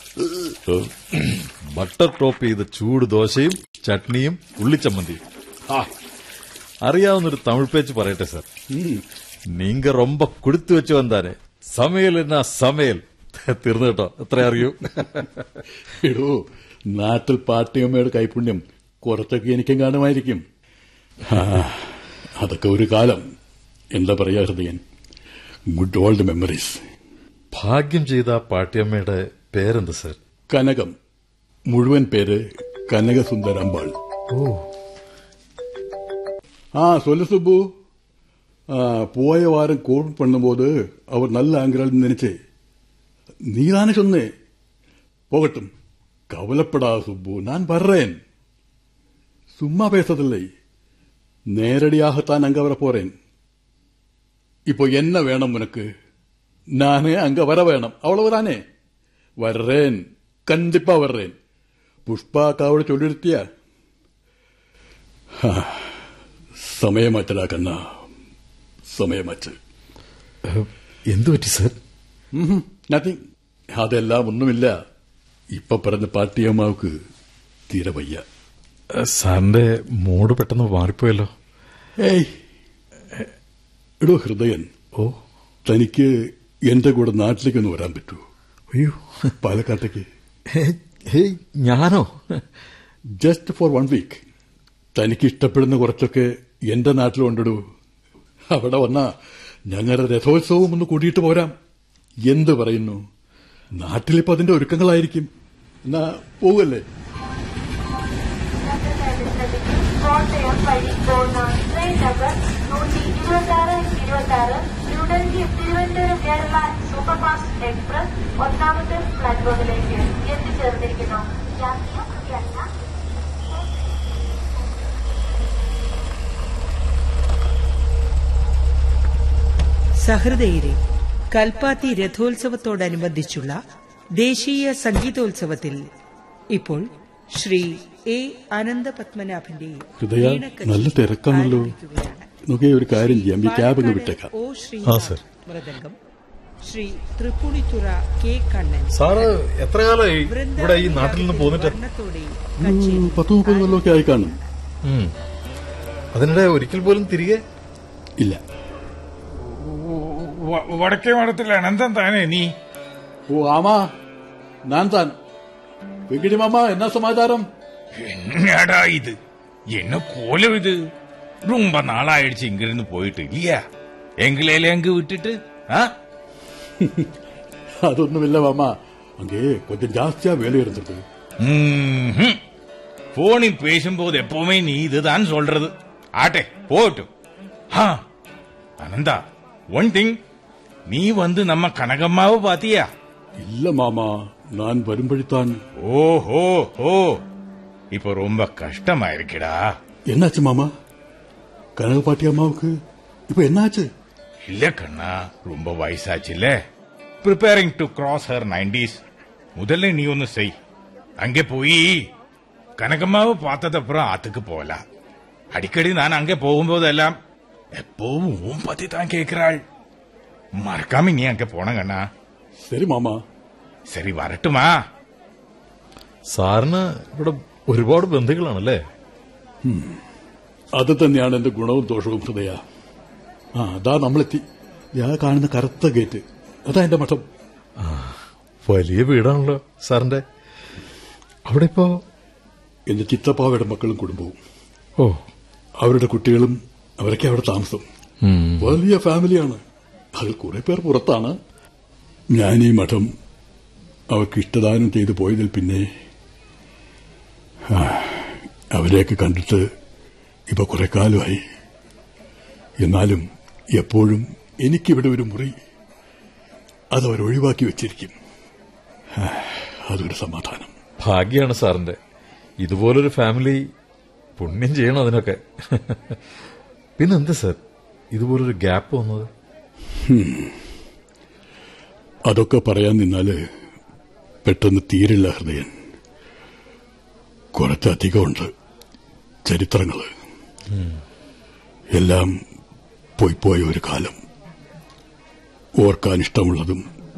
Butter top ചെയ്ത ചൂട് ദോശയും ചട്നിയും ഉള്ളിച്ചമ്മന്തിയും ആ അറിയാവുന്നൊരു തമിഴ് പേച്ച് പറയട്ടെ സാർ നീങ്ക ரொம்ப കൊടുത്തു വെച്ചു വന്നാരെ സമയൽ എന്നാ സമയൽ തീർന്നു കേട്ടോ എത്ര അറിയൂ എടോ നാട്ടിൽ പാട്ടിയമ്മയുടെ കൈപുണ്യം കുറച്ചൊക്കെ എനിക്കും കാണുമായിരിക്കും ആ, അതൊക്കെ ഒരു കാലം എന്താ പറയാ ഹൃദയൻ ഗുഡ് ഓൾഡ് മെമ്മറീസ് ഭാഗ്യം ചെയ്ത ആ പാട്ടിയമ്മയുടെ പേരെന്ത് സാർ കനകം മുഴുവൻ പേര് കനകസുന്ദരമ്പാൾ ഓ ஆ சொல்லு சுப்பு ஆ, போய வாரம் கோல் பண்ணும்போது அவர் நல்ல ஆங்கிறாள் நினைச்சே நீதானே சொன்னே போகட்டும் கவலைப்படா சுப்பு நான் வர்றேன் சும்மா பேசதில்லை நேரடியாகத்தான் அங்க வர போறேன் இப்போ என்ன வேணும் உனக்கு நானே அங்க வர வேணும் அவ்வளவுதானே வர்றேன் கண்டிப்பா வர்றேன் புஷ்பா அக்காவோட சொல்லிருத்தியா സമയമാറ്റടാ കണ്ണ സമയമാറ്റ് എന്തു പറ്റി സാർ നത്തിങ് അതെല്ലാം ഒന്നുമില്ല ഇപ്പൊ പറഞ്ഞ പാട്ടിയമ്മാവക്ക് തീരെ വയ്യ സാറിന്റെ മൂഡ് പെട്ടെന്ന് മാറിപ്പോയല്ലോ ഏയ് എടോ ഹൃദയൻ ഓ തനിക്ക് എന്റെ കൂടെ നാട്ടിലേക്കൊന്ന് വരാൻ പറ്റൂ അയ്യോ പാലക്കാട്ടേക്ക് ഹേ- ഹേയ് ഞാനോ ജസ്റ്റ് ഫോർ വൺ വീക്ക് തനിക്ക് ഇഷ്ടപ്പെടുന്ന കുറച്ചൊക്കെ എന്റെ നാട്ടിലുണ്ടടൂ അവിടെ വന്നാ ഞങ്ങളുടെ രഥോത്സവം ഒന്ന് കൂട്ടിയിട്ട് പോരാം എന്ത് പറയുന്നു നാട്ടിലിപ്പോ അതിന്റെ ഒരുക്കങ്ങളായിരിക്കും എന്നാ പോവല്ലേ കോട്ടയം വഴി പോകുന്ന ട്രെയിൻ നമ്പർ നൂറ്റി ഇരുപത്തി ആറ് ഇരുപത്തി ആറ് ന്യൂഡൽഹി തിരുവനന്തപുരം കേരള സൂപ്പർഫാസ്റ്റ് എക്സ്പ്രസ് ഒന്നാമത്തെ പ്ലാറ്റ്ഫോമിലേക്ക് എത്തിച്ചേർന്നിരിക്കുന്നു യാത്രിക യാത്ര സഹൃദയരെ കൽപ്പാത്തി രഥോത്സവത്തോടനുബന്ധിച്ചുള്ള ദേശീയ സംഗീതോത്സവത്തിൽ ഇപ്പോൾ ശ്രീ എ അനന്തപത്മനാഭന്റെ ഹൃദയ വീണക്കച്ചേരി നല്ല തിരക്കാണല്ലോ ആരംഭിക്കുകയാണ്. നോക്കിയേ ഒരു കാര്യം ചെയ്യാം ഈ ക്യാബ് അങ്ങ് പാലക്കാട് വിട്ടേക്കാം ഒ ശ്രീ ആ, sir. Mridangam Shri Tripunithura K Kannan sir എത്ര കാലമായി ഇവിടെ ഈ നാട്ടിൽ നിന്ന് പോന്നിട്ട് വർണ്ണത്തോടെ ഉം, കച്ചേരി പത്ത് മുപ്പത് കൊല്ലമൊക്കെ ആയി കാണും ഉം. അതിനിടെ ഒരിക്കൽ പോലും തിരികെ ഇല്ല വ- വടക്കേ മഠത്തിൽ അനന്തം താനേ നീ ഓ ആമാ ഞാൻ താൻ വെങ്കിടി മാമ എന്നാ സമാചാരം என்னடா இது என்ன கோலம் இது ரொம்ப நாளாயிடுச்சு இங்க இருந்து போயிட்டு இல்லையா எங்களையில எங்க விட்டுட்டு ஆ അതൊന്നുമില്ല മാമ അங்கே கொஞ்சம் ஜாஸ்தியா வேலை இருந்தது ம்ஹும். போனில் பேசும்போது எப்பவுமே நீ இதுதான் சொல்றது ஆட்டே போகட்டும் ஆ, அனந்தா ஒன் திங் நீ வந்து நம்ம கனகம்மாவை பாத்தியா இல்ல மாமா நான் வரும்படித்தான் ஓஹோ ஹோ இப்ப ரொம்ப கஷ்டமா இருக்குடா என்னாச்சு மாமா கனகப்பாட்டி அம்மாவுக்கு இப்ப என்னாச்சு இல்ல கண்ணா ரொம்ப வயசாச்சுல்ல preparing to cross her nineties முதல்ல நீ ஒன்னு செய் அங்கே போய் கனகம்மாவை பார்த்ததப்புறம் ஆத்துக்கு போகலாம் அடிக்கடி நான் அங்கே போகும்போதெல்லாம் எப்பவும் உன் பத்தி தான் கேட்கிறாள் மறக்காம நீ அங்க போன கண்ணா சரி மாமா சரி வரட்டுமா സാറിന് ഇവിടെ ഒരുപാട് ബന്ധുക്കളാണല്ലേ അത് തന്നെയാണ് എന്റെ ഗുണവും ദോഷവും ഹൃദയ ആ അതാ നമ്മളെത്തി ഞാൻ കാണുന്ന കറുത്ത ഗേറ്റ് അതാ എന്റെ മഠം വലിയ വീടാണല്ലോ സാറിന്റെ അവിടെ ഇപ്പോ എന്റെ ചിത്തപ്പാവയുടെ മക്കളും കുടുംബവും ഓ അവരുടെ കുട്ടികളും അവരൊക്കെ അവിടെ താമസം ഉം. വലിയ ഫാമിലിയാണ് അതിൽ കുറെ പേർ പുറത്താണ് ഞാൻ ഈ മഠം അവർക്ക് ഇഷ്ടദാനം ചെയ്തു പോയതിൽ പിന്നെ ആ, അവരെയൊക്കെ കണ്ടിട്ട് ഇപ്പൊ കുറെ കാലമായി എന്നാലും എപ്പോഴും എനിക്കിവിടെ ഒരു മുറി അതവർ ഒഴിവാക്കി വെച്ചിരിക്കും ആ, അതൊരു സമാധാനം ഭാഗ്യാണ് സാറിന്റെ ഇതുപോലൊരു ഫാമിലി പുണ്യം ചെയ്യണം അതിനൊക്കെ പിന്നെന്താ സാർ ഇതുപോലൊരു ഗ്യാപ്പ് വന്നത് അതൊക്കെ പറയാൻ നിന്നാല് പെട്ടെന്ന് തീരില്ല ഹൃദയൻ കുറച്ചധികമുണ്ട് ചരിത്രങ്ങള് എല്ലാം പോയി പോയ ഒരു കാലം ഓർക്കാൻ ഇഷ്ടമുള്ളതും